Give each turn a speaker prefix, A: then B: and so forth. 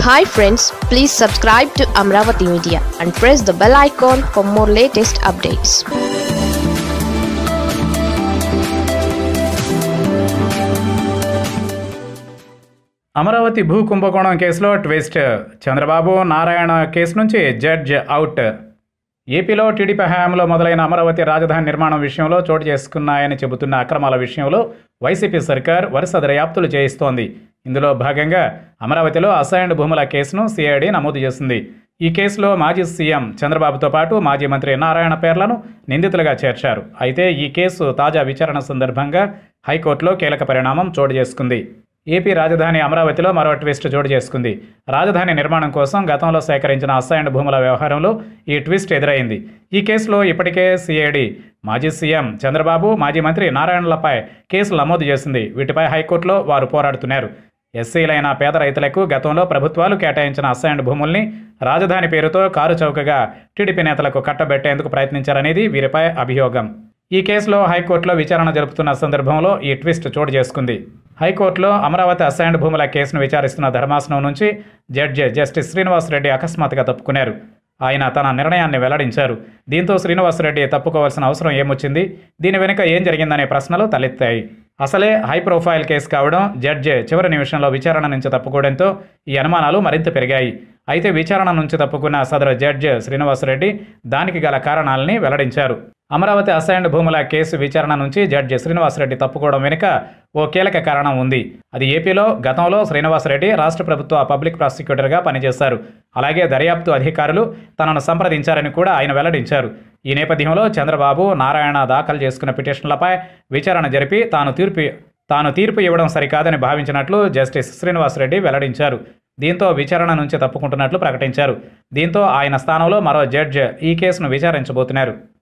A: hi friends please subscribe to Amaravati media and press the bell icon for more latest updates
B: Amaravati భూ కుంభకోణం కేసులో twist Chandrababu Narayana కేసు నుంచి judge out ఏపీలో టీడీపీ హయాంలో మొదలైన అమరావతి రాజధాని నిర్మాణం విషయంలో చోటు చేసుకున్నాయని చెబుతున్న అక్రమాల విషయంలో వైసీపీ సర్కార్ వరుస దర్యాప్తులు చేయిస్తోంది ఇందులో భాగంగా అమరావతిలో అసైన్డ్ భూముల కేసును సిఐడి నమోదు చేసింది ఈ కేసులో మాజీ సీఎం చంద్రబాబుతో పాటు మాజీ మంత్రి నారాయణ పేర్లను నిందితులుగా చేర్చారు అయితే ఈ కేసు తాజా విచారణ సందర్భంగా హైకోర్టులో కీలక పరిణామం చోటు చేసుకుంది ఏపీ రాజధాని అమరావతిలో మరో ట్విస్ట్ చోటు చేసుకుంది రాజధాని నిర్మాణం కోసం గతంలో సేకరించిన అసైన్డ్ భూముల వ్యవహారంలో ఈ ట్విస్ట్ ఎదురైంది ఈ కేసులో ఇప్పటికే సిఐడి మాజీ సీఎం చంద్రబాబు మాజీ మంత్రి నారాయణలపై కేసులు నమోదు చేసింది వీటిపై హైకోర్టులో వారు పోరాడుతున్నారు ఎస్సీలైన పేద రైతులకు గతంలో ప్రభుత్వాలు కేటాయించిన అసైన్డ్ భూముల్ని రాజధాని పేరుతో కారు చౌకగా టీడీపీ నేతలకు కట్టబెట్టేందుకు ప్రయత్నించారనేది వీరిపై అభియోగం ఈ కేసులో హైకోర్టులో విచారణ జరుపుతున్న సందర్భంలో ఈ ట్విస్ట్ చోటు చేసుకుంది హైకోర్టులో అమరావతి అసైన్డ్ భూముల కేసును విచారిస్తున్న ధర్మాసనం నుంచి జడ్జి జస్టిస్ శ్రీనివాసరెడ్డి అకస్మాత్తుగా తప్పుకున్నారు ఆయన తన నిర్ణయాన్ని వెల్లడించారు దీంతో శ్రీనివాసరెడ్డి తప్పుకోవాల్సిన అవసరం ఏమొచ్చింది దీని వెనుక ఏం జరిగిందనే ప్రశ్నలు తలెత్తాయి అసలే హై ప్రొఫైల్ కేసు కావడం జడ్జి చివరి నిమిషంలో విచారణ నుంచి తప్పుకోవడంతో ఈ అనుమానాలు మరింత పెరిగాయి అయితే విచారణ నుంచి తప్పుకున్న సదరు జడ్జి శ్రీనివాసరెడ్డి దానికి గల కారణాలని వెల్లడించారు అమరావతి అసైన్డ్ భూముల కేసు విచారణ నుంచి జడ్జి శ్రీనివాసరెడ్డి తప్పుకోవడం వెనుక ఓ కీలక కారణం ఉంది అది ఏపీలో గతంలో శ్రీనివాసరెడ్డి రాష్ట్ర ప్రభుత్వ పబ్లిక్ ప్రాసిక్యూటర్గా పనిచేశారు అలాగే దర్యాప్తు అధికారులు తనను సంప్రదించారని కూడా ఆయన వెల్లడించారు ఈ నేపథ్యంలో చంద్రబాబు నారాయణ దాఖలు చేసుకున్న పిటిషన్లపై విచారణ జరిపి తాను తీర్పు తాను తీర్పు ఇవ్వడం సరికాదని భావించినట్లు జస్టిస్ శ్రీనివాసరెడ్డి వెల్లడించారు దీంతో విచారణ నుంచి తప్పుకుంటున్నట్లు ప్రకటించారు దీంతో ఆయన స్థానంలో మరో జడ్జ్ ఈ కేసును విచారించబోతున్నారు